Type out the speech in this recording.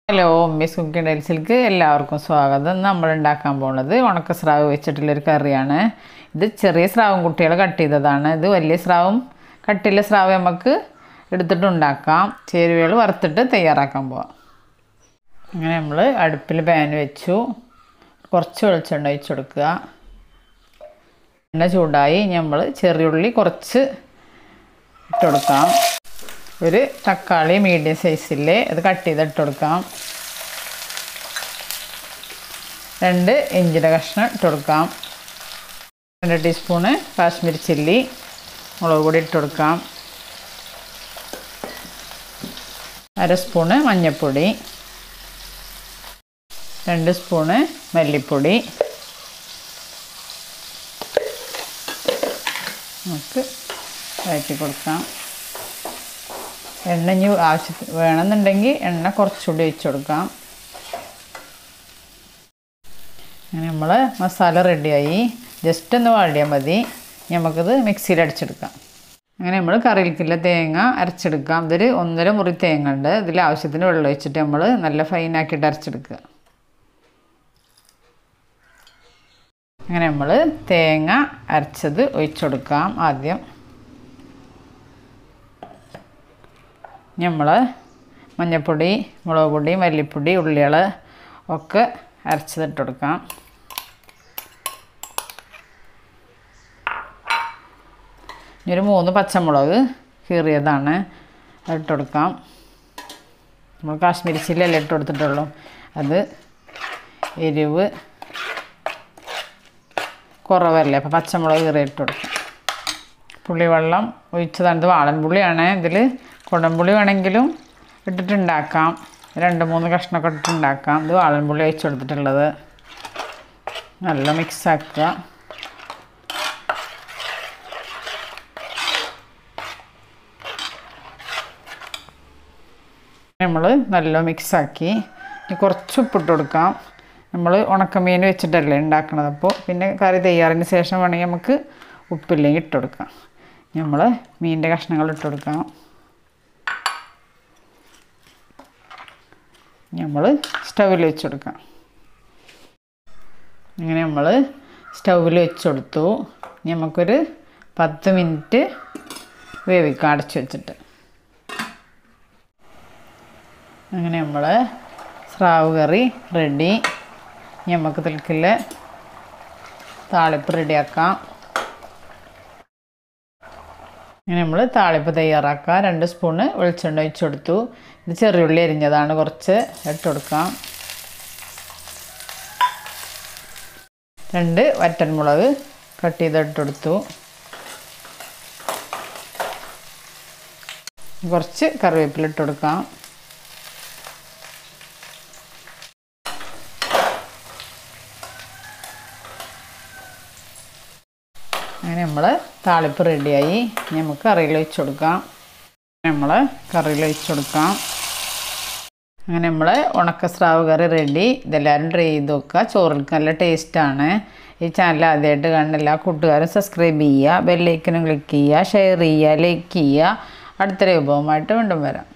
hello miss cooking ഡൈൽസിലേക്ക് എല്ലാവർക്കും സ്വാഗതം നമ്മൾ ഉണ്ടാക്കാൻ പോകുന്നത് ഉണക്ക സ്രാവ് വെച്ചിട്ടുള്ളൊരു കറിയാണ് ഇത് ചെറിയ സ്രാവും കുട്ടികൾ കട്ട് ചെയ്തതാണ് ഇത് വലിയ സ്രാവും കട്ടിയുള്ള സ്രാവ് നമുക്ക് എടുത്തിട്ട് ഉണ്ടാക്കാം ചേരുവകൾ വറുത്തിട്ട് തയ്യാറാക്കാൻ പോവാം അങ്ങനെ നമ്മൾ അടുപ്പിൽ പാൻ വെച്ചു കുറച്ച് വെളിച്ചെണ്ണ ഒഴിച്ച് കൊടുക്കുക എണ്ണ ചൂടായി നമ്മൾ ചെറിയുള്ളി കുറച്ച് ഇട്ട് കൊടുക്കാം ഒരു തക്കാളി മീഡിയം സൈസിൽ അത് കട്ട് ചെയ്ത് ഇട്ട് കൊടുക്കാം രണ്ട് ഇഞ്ചിയുടെ കഷ്ണം ഇട്ട് കൊടുക്കാം രണ്ട് ടീസ്പൂണ് കാശ്മീരി ചില്ലി മുളക് പൊടി ഇട്ട് കൊടുക്കാം അര സ്പൂണ് മഞ്ഞൾപ്പൊടി രണ്ട് സ്പൂണ് മല്ലിപ്പൊടി നമുക്ക് വഴറ്റി കൊടുക്കാം എണ്ണ ഇനി ആവശ്യത്തിന് വേണമെന്നുണ്ടെങ്കിൽ എണ്ണ കുറച്ചുകൂടി ഒഴിച്ച് കൊടുക്കാം അങ്ങനെ നമ്മൾ മസാല റെഡിയായി ജസ്റ്റ് ഒന്ന് വാടിയാൽ മതി ഇനി നമുക്കത് മിക്സിയിൽ അടിച്ചെടുക്കാം അങ്ങനെ നമ്മൾ കറിയിലേക്കുള്ള തേങ്ങ അരച്ചെടുക്കാം ഇതൊരു ഒന്നര മുറി തേങ്ങ ഉണ്ട് ഇതിൽ ആവശ്യത്തിന് വെള്ളം ഒഴിച്ചിട്ട് നമ്മൾ നല്ല ഫൈനാക്കിയിട്ട് അരച്ചെടുക്കുക അങ്ങനെ നമ്മൾ തേങ്ങ അരച്ചത് ഒഴിച്ചു കൊടുക്കാം ആദ്യം നമ്മൾ മഞ്ഞൾപ്പൊടി മുളക് പൊടി മല്ലിപ്പൊടി ഉള്ളികൾ ഒക്കെ അരച്ചതിട്ട് കൊടുക്കാം ഇനി ഒരു മൂന്ന് പച്ചമുളക് കീറിയതാണ് ഇട്ട് കൊടുക്കാം നമ്മൾ കാശ്മീരി ചില്ലല്ലേ ഇട്ട് കൊടുത്തിട്ടുള്ളൂ അത് എരിവ് കുറവല്ലേ അപ്പോൾ പച്ചമുളക് കീറി ഇട്ട് കൊടുക്കാം പുളിവെള്ളം ഒഴിച്ചതാണ് ഇത് വാളൻ പുളിയാണ് ഇതിൽ കുടംപുളി വേണമെങ്കിലും ഇട്ടിട്ടുണ്ടാക്കാം രണ്ട് മൂന്ന് കഷ്ണമൊക്കെ ഇട്ടിട്ടുണ്ടാക്കാം ഇത് വാളൻപുളി ഒഴിച്ച് കൊടുത്തിട്ടുള്ളത് നല്ല മിക്സ് ആക്കുക നമ്മൾ നല്ല മിക്സാക്കി ഇനി കുറച്ച് ഉപ്പിട്ട് കൊടുക്കാം നമ്മൾ ഉണക്കമീൻ വെച്ചിട്ടല്ലേ ഉണ്ടാക്കണത് അപ്പോൾ പിന്നെ കറി തയ്യാറിന് ശേഷം വേണമെങ്കിൽ നമുക്ക് ഉപ്പില്ലെങ്കിൽ ഇട്ട് കൊടുക്കാം നമ്മൾ മീനിൻ്റെ കഷ്ണങ്ങൾ ഇട്ട് കൊടുക്കാം നമ്മൾ സ്റ്റൗവിൽ വെച്ച് കൊടുക്കാം അങ്ങനെ നമ്മൾ സ്റ്റൗവിൽ വെച്ച് കൊടുത്തു നമുക്കൊരു പത്ത് മിനിറ്റ് വേവിക്കാം അടച്ചു വെച്ചിട്ട് അങ്ങനെ നമ്മൾ സ്രാവ് കറി റെഡി നമുക്ക് തിൽക്കില്ല താളിപ്പ് റെഡിയാക്കാം അങ്ങനെ നമ്മൾ താളിപ്പ് തയ്യാറാക്കാം രണ്ട് സ്പൂണ് വെളിച്ചെണ്ണ ഒഴിച്ച് കൊടുത്തു ഇത് ചെറിയുള്ളി അരിഞ്ഞതാണ് കുറച്ച് ഇട്ട് കൊടുക്കാം രണ്ട് വറ്റൻമുളക് കട്ട് ചെയ്ത് ഇട്ട് കൊടുത്തു കുറച്ച് കറിവേപ്പില ഇട്ട് കൊടുക്കാം അങ്ങനെ നമ്മൾ താളിപ്പ് റെഡിയായി നമുക്ക് കറിയിൽ ഒഴിച്ച് കൊടുക്കാം നമ്മൾ കറിയിൽ ഒഴിച്ച് കൊടുക്കാം അങ്ങനെ നമ്മൾ ഉണക്ക സ്രാവ് കറി റെഡി ഇതെല്ലാവരും ട്രൈ ചെയ്ത് നോക്കുക ചോറിൽക്ക് നല്ല ടേസ്റ്റാണ് ഈ ചാനൽ ആദ്യമായിട്ട് കാണുന്ന എല്ലാ കൂട്ടുകാരും സബ്സ്ക്രൈബ് ചെയ്യുക ബെല്ലൈക്കനും ക്ലിക്ക് ചെയ്യുക ഷെയർ ചെയ്യുക ലൈക്ക് ചെയ്യുക അടുത്തൊരു വിഭവമായിട്ട് വീണ്ടും വരാം